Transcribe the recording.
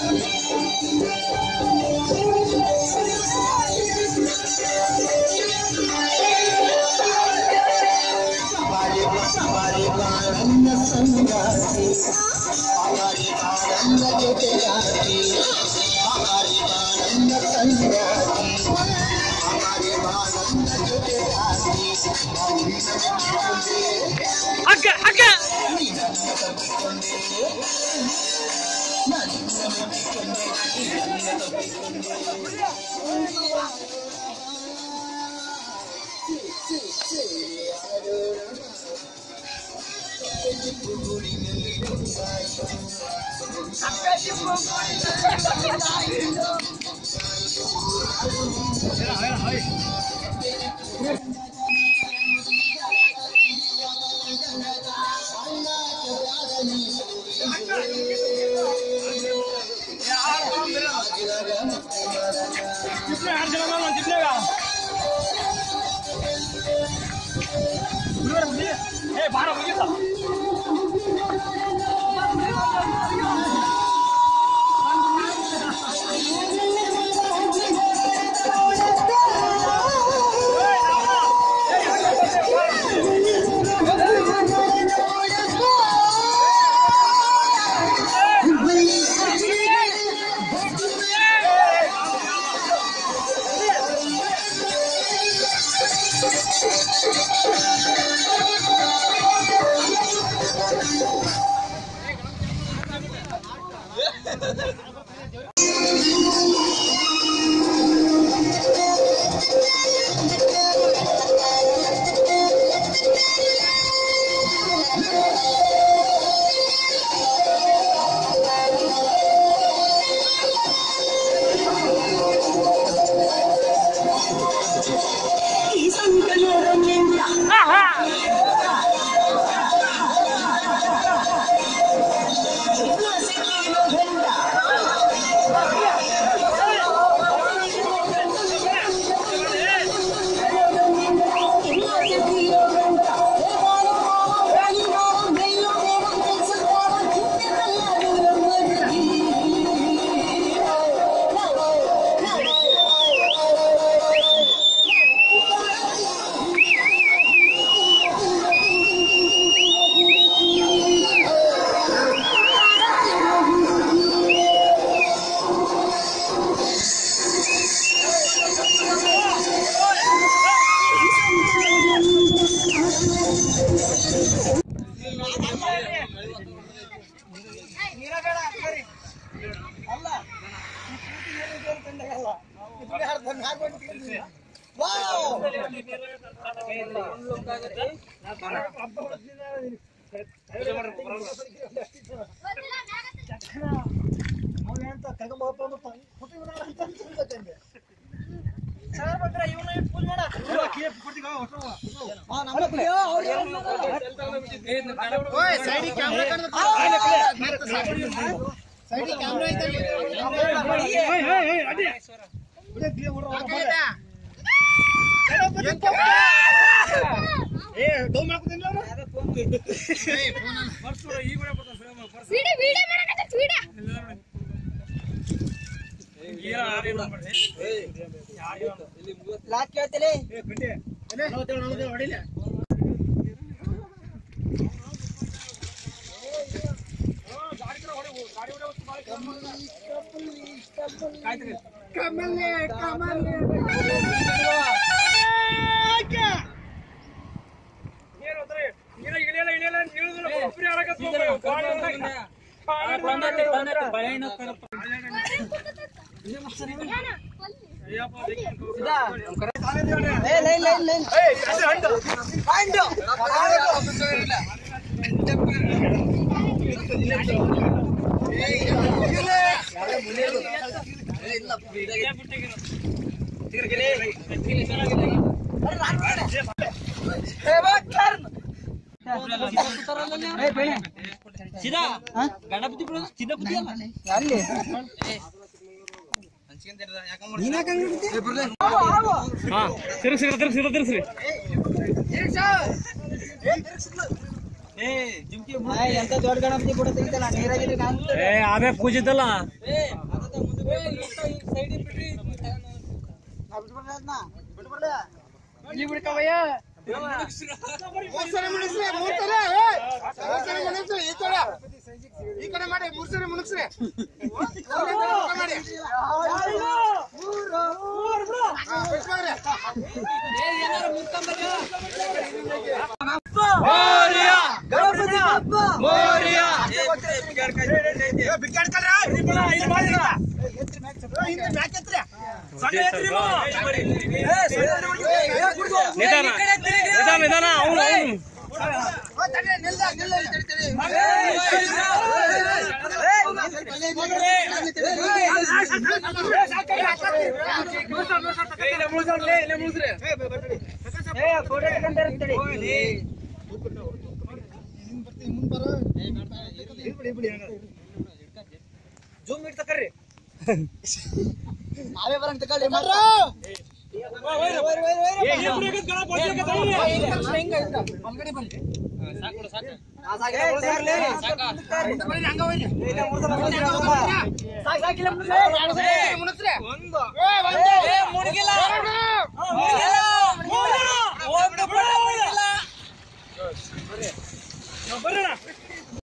ಅಕ್ಕ ಅಕ್ಕ ಏ ಬಾರ ಮುಗಿತ ವಿಡಿಯೋ ವಿಡಿಯೋ ಮಾಡಕತ್ತ ವಿಡಿಯೋ ಲಾಕ್ ಕೇಳ್ತಿಲಿ ಏ ಲೈನ್ ಲೈನ್ ಲೈನ್ ಪಾಯಿಂಟ್ ಸೀದಾ ಗಣಪತಿ ಬಿಡೋದು ಸೀದಾ ಬುದ್ಧಿ ಅಲ್ಲ ಅಲ್ಲಿ ಹಾ ತಿರ್ಗ್ಸಿ ತಿರ್ಗ್ಸಿ ತಿರ್ಗ್ಸಿ ಏ ಜಿಮ್ಕಿ ಆ, ಎಂತ ದೊಡ್ಡ ಗಣಪತಿ ಫೋಟೋ ತೆಗಿತಲ್ಲ ನೀರಾಗಿದ್ರೆ ಕಾಣ್ತದೆ ಏ ಆಮೇ ಪೂಜಿತಲ್ಲ ನಾ ಬಿಟ್ಬಿಡ್ಲ ಅದ್ನ? ಬಿಟ್ಬಿಡ್ಲ? ಮೂರ್ ಸರಿ ಮುಣಗ್ಸ್ರಿ, ಮೂರ್ ಸರಿ, ಏ! ಮೂರ್ ಸರಿ ಮುಣಗ್ಸ್ರಿ, ಈ ಕಡೆ ಈ ಕಡೆ ಮಾಡಿ ಮೂರ್ ಸರಿ ಮುಣಗ್ಸ್ರಿ ಮಾಡಿ ಹಾ, ಬಿಟ್ಬಿಡ್ರಿ. ಗಣಪತಿ ಬಪ್ಪ! ನಿಧಾನ ನಿಧಾನ ನಿಧಾನ ಅವನು ಅವನು ಏ, ಫೋಟೋ ತಗೊಂಡ್ರೆ ತಡಿ. ಜೂಮ್ ಇಟ್ ತಕರ್ರಿ ನಾವೇ ಬರಂಗ್ ತಗೊಳ್ಳಿ ಮಾತ್ರ. ಒಯ್ರಿ, ಒಯ್ರಿ, ಒಯ್ರಿ, ಒಯ್ರಿ. ಆ, ಸಾಕಿಲ್ಲ, ಮುಳ್ಳು ಸಾಕ್ಲಿ. ಇಲ್ಲ, ಮುಳ್ಳು ಸಾಕ್ಲಿ, ಸಾಕ್, ಸಾಕಿಲ್ಲ, ಮುಳ್ಳು ಸಾಕ್. ಮುಣಗ್ಸ್ರಿ. ಏ, ಒಂದು.